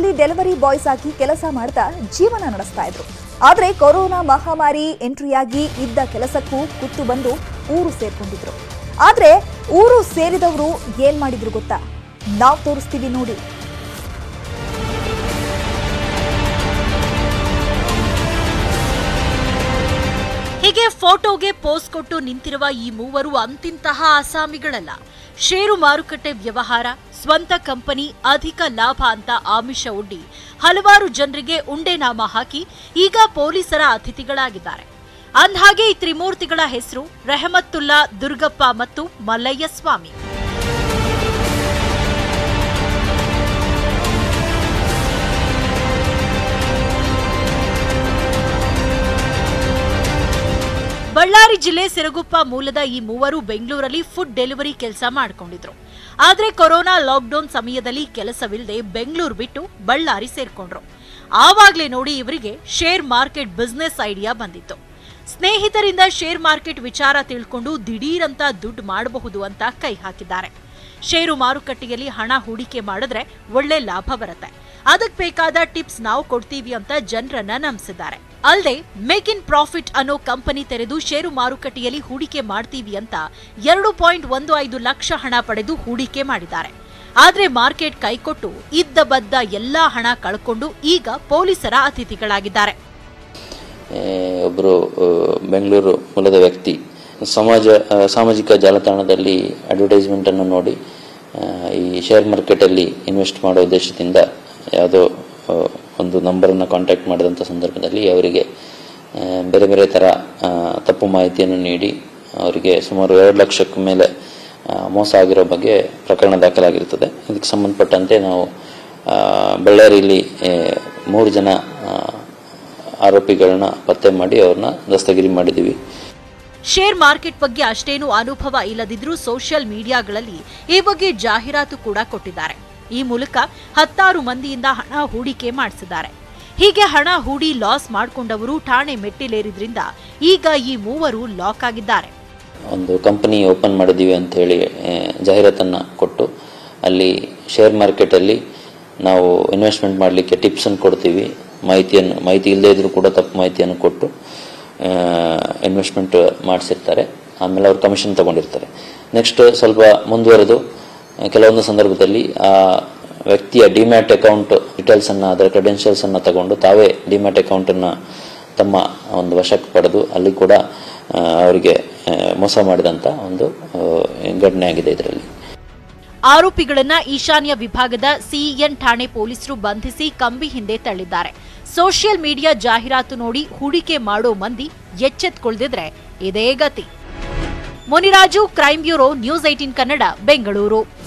delivery boys ಆಗಿ ಕೆಲಸ ಮಾಡ್ತಾ ಜೀವನ ನಡೆಸ್ತಾ ಇದ್ರು ಆದ್ರೆ ಕೊರೋನಾ ಮಹಾಮಾರಿ ಎಂಟ್ರಿಯಾಗಿ ಇದ್ದ ಕೆಲಸಕ್ಕೂ ಕುತ್ತು ಬಂದು ಊರು ಸೇರ್ಕೊಂಡಿದ್ರು ಆದ್ರೆ ಊರು ಸೇರಿದವರು ಏನ್ ಮಾಡಿದ್ರು ಗೊತ್ತಾ ನಾವ್ ತೋರಿಸ್ತೀವಿ ನೋಡಿ ಹೀಗೆ ಫೋಟೋಗೆ ಪೋಸ್ ಕೊಟ್ಟು ನಿಂತಿರುವ ಈ ಮೂವರು ಅಂತಿಂತಹ ಅಸಾಮಿಗಳಲ್ಲ ಷೇರು ಮಾರುಕಟ್ಟೆ ವ್ಯವಹಾರ ಸ್ವಂತ ಕಂಪನಿ ಅಧಿಕ ಲಾಭ ಅಂತ ಆಮಿಷ ಒಡ್ಡಿ ಹಲವಾರು ಜನರಿಗೆ ಉಂಡೆ ನಾಮ ಹಾಕಿ ಈಗ ಪೊಲೀಸರ ಅತಿಥಿಗಳಾಗಿದ್ದಾರೆ ಅಂದ್ಹಾಗೆ ಈ ತ್ರಿಮೂರ್ತಿಗಳ ಹೆಸರು ರೆಹಮತ್ತುಲ್ಲಾ ದುರ್ಗಪ್ಪ ಮತ್ತು ಮಲ್ಲಯ್ಯ ಸ್ವಾಮಿ ಬಳ್ಳಾರಿ ಜಿಲ್ಲೆ ಸಿರಗುಪ್ಪ ಮೂಲದ ಈ ಮೂವರು ಬೆಂಗಳೂರಲ್ಲಿ ಫುಡ್ ಡೆಲಿವರಿ ಕೆಲಸ ಮಾಡ್ಕೊಂಡಿದ್ರು ಆದ್ರೆ ಕೊರೋನಾ ಲಾಕ್ಡೌನ್ ಸಮಯದಲ್ಲಿ ಕೆಲಸವಿಲ್ಲದೆ ಬೆಂಗಳೂರು ಬಿಟ್ಟು ಬಳ್ಳಾರಿ ಸೇರ್ಕೊಂಡ್ರು ಆವಾಗ್ಲೇ ನೋಡಿ ಇವರಿಗೆ ಶೇರ್ ಮಾರ್ಕೆಟ್ ಬಿಸ್ನೆಸ್ ಐಡಿಯಾ ಬಂದಿತ್ತು ಸ್ನೇಹಿತರಿಂದ ಶೇರ್ ಮಾರ್ಕೆಟ್ ವಿಚಾರ ತಿಳ್ಕೊಂಡು ದಿಢೀರಂತ ದುಡ್ಡು ಮಾಡಬಹುದು ಅಂತ ಕೈ ಹಾಕಿದ್ದಾರೆ ಷೇರು ಮಾರುಕಟ್ಟೆಯಲ್ಲಿ ಹಣ ಹೂಡಿಕೆ ಮಾಡಿದ್ರೆ ಒಳ್ಳೆ ಲಾಭ ಬರುತ್ತೆ ಅದಕ್ಕೆ ಬೇಕಾದ ಟಿಪ್ಸ್ ನಾವು ಕೊಡ್ತೀವಿ ಅಂತ ಜನರನ್ನ ನಂಬಿಸಿದ್ದಾರೆ ಅಲ್ಲದೆ ಮೇಕ್ ಇನ್ ಪ್ರಾಫಿಟ್ ಅನ್ನೋ ಕಂಪನಿ ತೆರೆದು ಷೇರು ಮಾರುಕಟ್ಟೆಯಲ್ಲಿ ಹೂಡಿಕೆ ಮಾಡ್ತೀವಿ ಅಂತ ಎರಡು ಪಾಯಿಂಟ್ ಒಂದು ಐದು ಲಕ್ಷ ಹಣ ಪಡೆದು ಹೂಡಿಕೆ ಮಾಡಿದ್ದಾರೆ ಆದ್ರೆ ಮಾರ್ಕೆಟ್ ಕೈಕೊಟ್ಟು ಇದ್ದ ಬದ್ದ ಎಲ್ಲಾ ಹಣ ಕಳ್ಕೊಂಡು ಈಗ ಪೊಲೀಸರ ಅತಿಥಿಗಳಾಗಿದ್ದಾರೆ ಒಬ್ಬರು ಬೆಂಗಳೂರು ಮೂಲದ ವ್ಯಕ್ತಿ ಸಮಾಜ ಆ, ಸಾಮಾಜಿಕ ಜಾಲತಾಣದಲ್ಲಿ ಅಡ್ವರ್ಟೈಸ್ಮೆಂಟನ್ನು ನೋಡಿ ಆ, ಈ ಶೇರ್ ಮಾರ್ಕೆಟಲ್ಲಿ ಇನ್ವೆಸ್ಟ್ ಮಾಡೋ ಉದ್ದೇಶದಿಂದ ಯಾವುದೋ ಆ, ಒಂದು ನಂಬರನ್ನು ಕಾಂಟ್ಯಾಕ್ಟ್ ಮಾಡಿದಂಥ ಸಂದರ್ಭದಲ್ಲಿ ಅವರಿಗೆ ಆ, ಬೇರೆ ಬೇರೆ ಥರ ಆ, ತಪ್ಪು ಮಾಹಿತಿಯನ್ನು ನೀಡಿ ಅವರಿಗೆ ಸುಮಾರು ಎರಡು ಲಕ್ಷಕ್ಕೂ ಮೇಲೆ ಆ, ಮೋಸ ಆಗಿರೋ ಬಗ್ಗೆ ಪ್ರಕರಣ ದಾಖಲಾಗಿರುತ್ತದೆ ಇದಕ್ಕೆ ಸಂಬಂಧಪಟ್ಟಂತೆ ನಾವು ಆ, ಬಳ್ಳಾರಿಯಲ್ಲಿ ಆ, ಮೂರು ಜನ ಆ, ಆರೋಪಿಗಳನ್ನ ಪತ್ತೆ ಮಾಡಿ ಅವ್ರನ್ನ ದಸ್ತಗಿರಿ ಮಾಡಿದ್ದೀವಿ ಶೇರ್ ಮಾರ್ಕೆಟ್ ಬಗ್ಗೆ ಅಷ್ಟೇನು ಅನುಭವ ಇಲ್ಲದಿದ್ರೂ ಸೋಷಿಯಲ್ ಮೀಡಿಯಾಗಳಲ್ಲಿ ಈ ಬಗ್ಗೆ ಜಾಹೀರಾತು ಕೂಡ ಕೊಟ್ಟಿದ್ದಾರೆ ಈ ಮೂಲಕ ಹತ್ತಾರು ಮಂದಿಯಿಂದ ಹಣ ಹೂಡಿಕೆ ಮಾಡಿಸಿದ್ದಾರೆ ಹೀಗೆ ಹಣ ಹೂಡಿ ಲಾಸ್ ಮಾಡಿಕೊಂಡವರು ಠಾಣೆ ಮೆಟ್ಟಿಲೇರಿದ್ರಿಂದ ಈಗ ಈ ಮೂವರು ಲಾಕ್ ಆಗಿದ್ದಾರೆ ಒಂದು ಕಂಪನಿ ಓಪನ್ ಮಾಡಿದ್ದೀವಿ ಅಂತ ಹೇಳಿ ಆ, ಜಾಹೀರಾತನ್ನು ಕೊಟ್ಟು ಅಲ್ಲಿ ಶೇರ್ ಮಾರ್ಕೆಟಲ್ಲಿ ನಾವು ಇನ್ವೆಸ್ಟ್ಮೆಂಟ್ ಮಾಡಲಿಕ್ಕೆ ಟಿಪ್ಸನ್ನು ಕೊಡ್ತೀವಿ ಮಾಹಿತಿಯನ್ನು ಮಾಹಿತಿ ಇಲ್ಲದೇ ಇದ್ರೂ ಕೂಡ ತಪ್ಪು ಮಾಹಿತಿಯನ್ನು ಕೊಟ್ಟು ಇನ್ವೆಸ್ಟ್ಮೆಂಟ್ ಮಾಡಿಸಿರ್ತಾರೆ ಆಮೇಲೆ ಅವ್ರು ಕಮಿಷನ್ ತಗೊಂಡಿರ್ತಾರೆ ನೆಕ್ಸ್ಟ್ ಸ್ವಲ್ಪ ಮುಂದುವರೆದು ಆ, ಕೆಲವೊಂದು ಸಂದರ್ಭದಲ್ಲಿ ಆ ವ್ಯಕ್ತಿಯ ಡಿಮ್ಯಾಟ್ ಅಕೌಂಟ್ ಡೀಟೇಲ್ಸನ್ನು ಅದರ ಕ್ರೆಡೆನ್ಷಿಯಲ್ಸನ್ನು ತಗೊಂಡು ತಾವೇ ಡಿಮ್ಯಾಟ್ ಅಕೌಂಟನ್ನು ತಮ್ಮ ಒಂದು ವಶಕ್ಕೆ ಪಡೆದು ಅಲ್ಲಿ ಕೂಡ ಆ, ಅವರಿಗೆ ಆ, ಮೋಸ ಮಾಡಿದಂಥ ಒಂದು ಆ, ಘಟನೆ ಆಗಿದೆ ಇದರಲ್ಲಿ ಆರೋಪಿಗಳನ್ನ ಈಶಾನ್ಯ ವಿಭಾಗದ ಸಿಇಎನ್ ಠಾಣೆ ಪೊಲೀಸರು ಬಂಧಿಸಿ ಕಂಬಿ ಹಿಂದೆ ತಳ್ಳಿದ್ದಾರೆ ಸೋಷಿಯಲ್ ಮೀಡಿಯಾ ಜಾಹೀರಾತು ನೋಡಿ ಹೂಡಿಕೆ ಮಾಡೋ ಮಂದಿ ಎಚ್ಚೆತ್ಕೊಳ್ದಿದ್ರೆ ಇದೇ ಗತಿ Muniraju crime bureau news eighteen Kannada Bengaluru